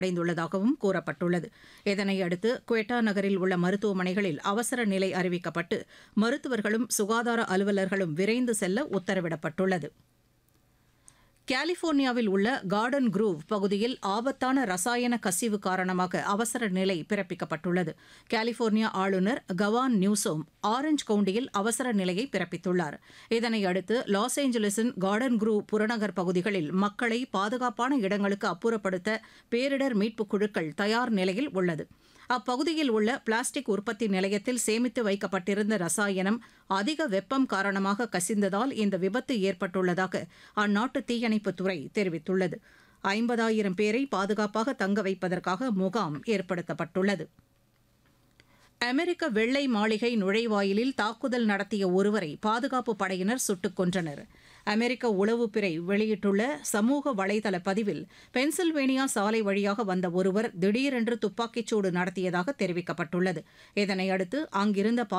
அடைந்துள்ளதாகவும் கூறப்பட்டுள்ளது இதனையடுத்து குவெட்டா நகரில் உள்ள மருத்துவமனைகளில் அவசர நிலை அறிவிக்கப்பட்டு மருத்துவர்களும் சுகாதார அலுவலர்களும் விரைந்து செல்ல உத்தரவிடப்பட்டுள்ளது கலிபோர்னியாவில் உள்ள கார்டன் குரூவ் பகுதியில் ஆபத்தான ரசாயன கசிவு காரணமாக அவசர நிலை பிறப்பிக்கப்பட்டுள்ளது கலிபோர்னியா ஆளுநர் கவான் நியூசோம் ஆரஞ்ச் கவுண்டியில் அவசர நிலையை பிறப்பித்துள்ளார் இதனையடுத்து லாஸ் ஏஞ்சலஸின் கார்டன் குரூவ் புறநகர் பகுதிகளில் மக்களை பாதுகாப்பான இடங்களுக்கு அப்புறப்படுத்த பேரிடர் மீட்புக் குழுக்கள் தயார் நிலையில் உள்ளது அப்பகுதியில் உள்ள பிளாஸ்டிக் உற்பத்தி நிலையத்தில் சேமித்து வைக்கப்பட்டிருந்த ரசாயனம் அதிக வெப்பம் காரணமாக கசிந்ததால் இந்த விபத்து ஏற்பட்டுள்ளதாக அந்நாட்டு தீயணைப்புத்துறை தெரிவித்துள்ளது ஐம்பதாயிரம் பேரை பாதுகாப்பாக தங்க வைப்பதற்காக முகாம் ஏற்படுத்தப்பட்டுள்ளது அமெரிக்க வெள்ளை மாளிகை நுழைவாயிலில் தாக்குதல் நடத்திய ஒருவரை பாதுகாப்பு படையினர் சுட்டுக் கொன்றனர் அமெரிக்க உளவுப்பிறை வெளியிட்டுள்ள சமூக வலைதள பதிவில் பென்சில்வேனியா சாலை வழியாக வந்த ஒருவர் திடீரென்று துப்பாக்கிச்சூடு நடத்தியதாக தெரிவிக்கப்பட்டுள்ளது இதனையடுத்து அங்கிருந்த